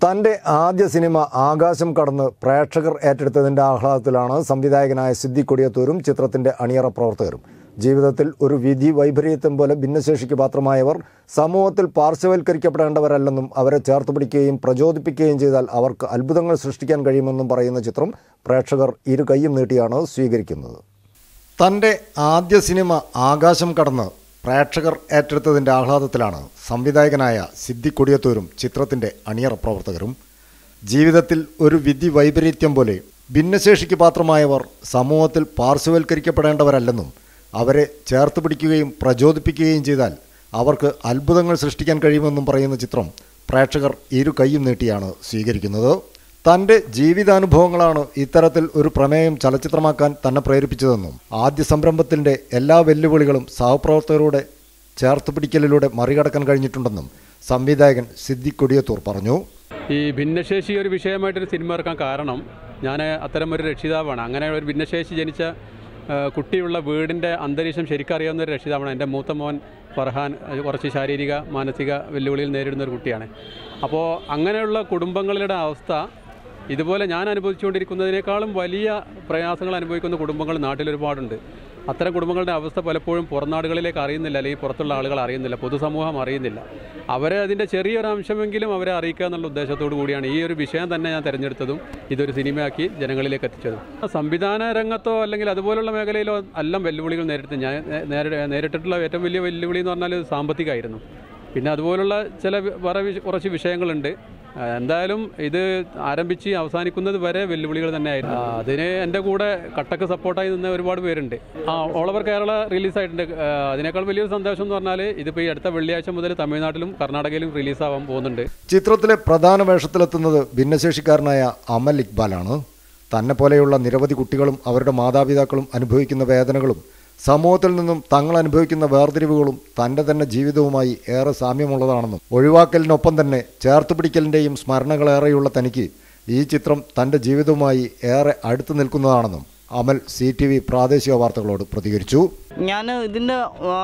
തൻ്റെ ആദ്യ സിനിമ ആകാശം കടന്ന് പ്രേക്ഷകർ ഏറ്റെടുത്തതിൻ്റെ ആഹ്ലാദത്തിലാണ് സംവിധായകനായ സിദ്ദി കൊടിയത്തൂരും ചിത്രത്തിൻ്റെ അണിയറ പ്രവർത്തകരും ജീവിതത്തിൽ ഒരു വിധി വൈപരീത്യം പോലെ ഭിന്നശേഷിക്ക് പാത്രമായവർ സമൂഹത്തിൽ പാർശ്വവൽക്കരിക്കപ്പെടേണ്ടവരല്ലെന്നും അവരെ ചേർത്ത് പിടിക്കുകയും പ്രചോദിപ്പിക്കുകയും ചെയ്താൽ അവർക്ക് അത്ഭുതങ്ങൾ സൃഷ്ടിക്കാൻ കഴിയുമെന്നും പറയുന്ന ചിത്രം പ്രേക്ഷകർ ഇരു കൈയും നീട്ടിയാണ് സ്വീകരിക്കുന്നത് തൻ്റെ ആദ്യ സിനിമ ആകാശം കടന്ന് പ്രേക്ഷകർ ഏറ്റെടുത്തതിൻ്റെ ആഹ്ലാദത്തിലാണ് സംവിധായകനായ സിദ്ദി കൊടിയത്തൂരും ചിത്രത്തിൻ്റെ അണിയറ പ്രവർത്തകരും ജീവിതത്തിൽ ഒരു വിധി വൈപരീത്യം പോലെ ഭിന്നശേഷിക്ക് പാത്രമായവർ സമൂഹത്തിൽ പാർശ്വവൽക്കരിക്കപ്പെടേണ്ടവരല്ലെന്നും അവരെ ചേർത്ത് പിടിക്കുകയും പ്രചോദിപ്പിക്കുകയും ചെയ്താൽ അവർക്ക് അത്ഭുതങ്ങൾ സൃഷ്ടിക്കാൻ കഴിയുമെന്നും പറയുന്ന ചിത്രം പ്രേക്ഷകർ ഇരു കൈയും നീട്ടിയാണ് സ്വീകരിക്കുന്നത് തൻ്റെ ജീവിതാനുഭവങ്ങളാണ് ഇത്തരത്തിൽ ഒരു പ്രമേയം ചലച്ചിത്രമാക്കാൻ തന്നെ പ്രേരിപ്പിച്ചതെന്നും ആദ്യ സംരംഭത്തിൻ്റെ എല്ലാ വെല്ലുവിളികളും സഹപ്രവർത്തകരുടെ ചേർത്ത് പിടിക്കലിലൂടെ മറികടക്കാൻ കഴിഞ്ഞിട്ടുണ്ടെന്നും സംവിധായകൻ സിദ്ദി കൊടിയത്തൂർ പറഞ്ഞു ഈ ഭിന്നശേഷി ഒരു വിഷയമായിട്ടൊരു സിനിമ ഇറക്കാൻ കാരണം ഞാൻ അത്തരം ഒരു രക്ഷിതാവാണ് അങ്ങനെ ഒരു ഭിന്നശേഷി ജനിച്ച ആ, കുട്ടിയുള്ള വീടിൻ്റെ അന്തരീക്ഷം ശരിക്കറിയാവുന്ന ഒരു രക്ഷിതാവാണ് എൻ്റെ മൂത്ത മോൻ ഫർഹാൻ അത് കുറച്ച് ശാരീരിക മാനസിക വെല്ലുവിളികൾ നേരിടുന്ന ഒരു കുട്ടിയാണ് അപ്പോൾ അങ്ങനെയുള്ള കുടുംബങ്ങളുടെ അവസ്ഥ ഇതുപോലെ ഞാൻ അനുഭവിച്ചുകൊണ്ടിരിക്കുന്നതിനേക്കാളും വലിയ പ്രയാസങ്ങൾ അനുഭവിക്കുന്ന കുടുംബങ്ങൾ നാട്ടിൽ ഒരുപാടുണ്ട് അത്തരം കുടുംബങ്ങളുടെ അവസ്ഥ പലപ്പോഴും പുറംനാടുകളിലേക്ക് അറിയുന്നില്ല അല്ലെങ്കിൽ പുറത്തുള്ള ആളുകൾ അറിയുന്നില്ല പൊതുസമൂഹം അറിയുന്നില്ല അവരെ അതിൻ്റെ ചെറിയൊരു അംശമെങ്കിലും അവരെ അറിയിക്കുക എന്നുള്ള ഉദ്ദേശത്തോടു കൂടിയാണ് ഈ ഒരു വിഷയം തന്നെ ഞാൻ തിരഞ്ഞെടുത്തതും ഇതൊരു സിനിമയാക്കി ജനങ്ങളിലേക്ക് എത്തിച്ചതും സംവിധാന രംഗത്തോ അല്ലെങ്കിൽ അതുപോലുള്ള മേഖലയിലോ എല്ലാം വെല്ലുവിളികൾ നേരിട്ട് ഞാൻ നേരിട നേരിട്ടിട്ടുള്ള ഏറ്റവും വലിയ വെല്ലുവിളി എന്ന് പറഞ്ഞാൽ സാമ്പത്തികമായിരുന്നു പിന്നെ അതുപോലുള്ള ചില വി- വേറെ വിഷ- കുറച്ച് വിഷയങ്ങളുണ്ട് ആ, എന്തായാലും ഇത് ആരംഭിച്ച് അവസാനിക്കുന്നത് വരെ വെല്ലുവിളികൾ തന്നെയായിരുന്നു ആ, അതിന് എൻ്റെ കൂടെ കട്ടക്ക് സപ്പോർട്ടായി നിന്ന ഒരുപാട് പേരുണ്ട് ആ ഓൾ ഓവർ കേരള റിലീസായിട്ടുണ്ട് ആ, അതിനേക്കാൾ വലിയൊരു സന്തോഷം എന്ന് പറഞ്ഞാൽ ഇതിപ്പോൾ ഈ അടുത്ത വെള്ളിയാഴ്ച മുതൽ തമിഴ്നാട്ടിലും കർണാടകയിലും റിലീസാവാൻ പോകുന്നുണ്ട് ചിത്രത്തിലെ പ്രധാന വേഷത്തിലെത്തുന്നത് ഭിന്നശേഷിക്കാരനായ അമൽ ഇക്ബാലാണ് തന്നെ പോലെയുള്ള നിരവധി കുട്ടികളും അവരുടെ മാതാപിതാക്കളും അനുഭവിക്കുന്ന വേദനകളും സമൂഹത്തിൽ നിന്നും തങ്ങൾ അനുഭവിക്കുന്ന വേർതിരിവുകളും തൻ്റെ തന്നെ ജീവിതവുമായി ഏറെ സാമ്യമുള്ളതാണെന്നും ഒഴിവാക്കലിനൊപ്പം തന്നെ ചേർത്തുപിടിക്കലിൻ്റെയും സ്മരണകളേറെയുള്ള തനിക്ക് ഈ ചിത്രം തൻ്റെ ജീവിതവുമായി ഏറെ അടുത്ത് നിൽക്കുന്നതാണെന്നും അമൽ സി ടി വി പ്രാദേശിക വാർത്തകളോട് പ്രതികരിച്ചു ഞാൻ ഇതിൻ്റെ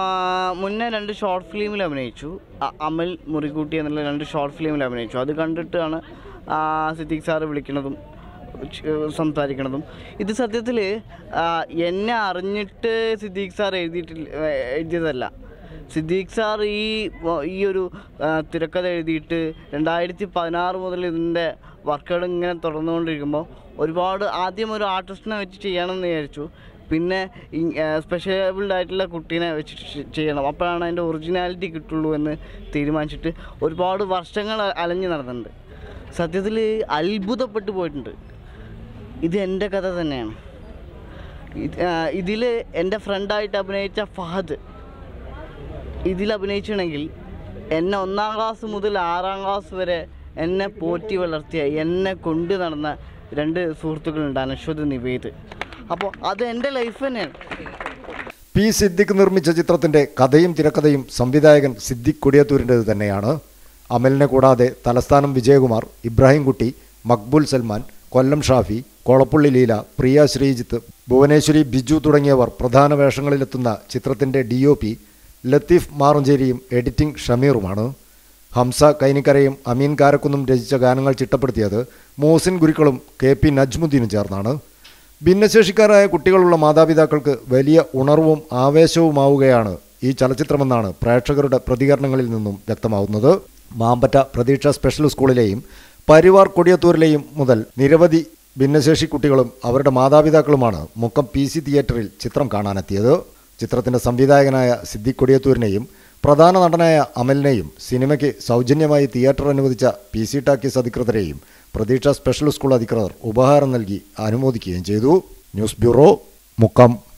മുന്നേ രണ്ട് ഷോർട്ട് ഫിലിമിൽ അഭിനയിച്ചു അ- അമൽ മുറികൂട്ടി എന്നുള്ള രണ്ട് ഷോർട്ട് ഫിലിമിൽ അഭിനയിച്ചു അത് കണ്ടിട്ടാണ് ആ, സിദ്ദീഖ് സാറ് വിളിക്കണതും ച്- സംസാരിക്കണതും ഇത് സത്യത്തിൽ എന്നെ അറിഞ്ഞിട്ട് സിദ്ദീഖ് സാർ എഴുതിയിട്ടില്ല എഴുതിയതല്ല സിദ്ദീഖ് സാർ ഈ ഈ ഒരു ആ, തിരക്കഥ എഴുതിയിട്ട് രണ്ടായിരത്തി പതിനാറ് മുതൽ ഇതിൻ്റെ വർക്കുകൾ ഇങ്ങനെ തുടർന്നുകൊണ്ടിരിക്കുമ്പോൾ ഒരുപാട് ആദ്യം ഒരു ആർട്ടിസ്റ്റിനെ വെച്ച് ചെയ്യണമെന്ന് വിചാരിച്ചു പിന്നെ സ്പെഷ്യബിൾഡ് ആയിട്ടുള്ള കുട്ടീനെ വെച്ച് ചെ- ചെയ്യണം അപ്പോഴാണ് അതിൻ്റെ ഒറിജിനാലിറ്റി കിട്ടുള്ളൂ എന്ന് തീരുമാനിച്ചിട്ട് ഒരുപാട് വർഷങ്ങൾ അ- അലഞ്ഞു നടന്നിട്ടുണ്ട് സത്യത്തിൽ അത്ഭുതപ്പെട്ടു പോയിട്ടുണ്ട് ഇത് എൻ്റെ കഥ തന്നെയാണ് ഇതിൽ എൻ്റെ ഫ്രണ്ടായിട്ട് അഭിനയിച്ച ഫഹദ് ഇതിൽ അഭിനയിച്ചിട്ടുണ്ടെങ്കിൽ എന്നെ ഒന്നാം ക്ലാസ് മുതൽ ആറാം ക്ലാസ് വരെ എന്നെ പോറ്റി വളർത്തിയ എന്നെ കൊണ്ടു നടന്ന രണ്ട് സുഹൃത്തുക്കളുണ്ട് അനശ്വത് നിവേദ് അപ്പോൾ അത് എൻ്റെ ലൈഫ് തന്നെയാണ് പി സിദ്ദിഖ് നിർമ്മിച്ച ചിത്രത്തിന്റെ കഥയും തിരക്കഥയും സംവിധായകൻ സിദ്ദിഖ് കൊടിയത്തൂരിൻ്റെത് തന്നെയാണ് അമലിനെ കൂടാതെ തലസ്ഥാനം വിജയകുമാർ ഇബ്രാഹിംകുട്ടി മക്ബൂൽ സൽമാൻ കൊല്ലം ഷാഫി കൊളപ്പുള്ളി ലീല പ്രിയ ശ്രീജിത്ത് ഭുവനേശ്വരി ബിജു തുടങ്ങിയവർ പ്രധാന വേഷങ്ങളിലെത്തുന്ന ചിത്രത്തിന്റെ ഡി ഒ പി ലത്തീഫ് മാറഞ്ചേരിയും എഡിറ്റിംഗ് ഷമീറുമാണ് ഹംസ കൈനിക്കരയും അമീൻ കാരക്കുന്നും രചിച്ച ഗാനങ്ങൾ ചിട്ടപ്പെടുത്തിയത് മോസിൻ ഗുരുക്കളും കെ പി നജ്മുദ്ദീനും ചേർന്നാണ് ഭിന്നശേഷിക്കാരായ കുട്ടികളുള്ള മാതാപിതാക്കൾക്ക് വലിയ ഉണർവും ആവേശവുമാവുകയാണ് ഈ ചലച്ചിത്രമെന്നാണ് പ്രേക്ഷകരുടെ പ്രതികരണങ്ങളിൽ നിന്നും വ്യക്തമാവുന്നത് മാമ്പറ്റ പ്രതീക്ഷ സ്പെഷ്യൽ സ്കൂളിലെയും പരിവാർ കൊടിയത്തൂരിലെയും മുതൽ നിരവധി ഭിന്നശേഷി കുട്ടികളും അവരുടെ മാതാപിതാക്കളുമാണ് മുക്കം പി സി തിയേറ്ററിൽ ചിത്രം കാണാനെത്തിയത് ചിത്രത്തിന്റെ സംവിധായകനായ സിദ്ദിഖ് കൊടിയത്തൂരിനെയും പ്രധാന നടനായ അമലിനെയും സിനിമയ്ക്ക് സൗജന്യമായി തിയേറ്റർ അനുവദിച്ച പി സി ടാക്കീസ് അധികൃതരെയും പ്രതീക്ഷ സ്പെഷ്യൽ സ്കൂൾ അധികൃതർ ഉപഹാരം നൽകി അനുമോദിക്കുകയും ചെയ്തു ന്യൂസ് ബ്യൂറോ മുക്കം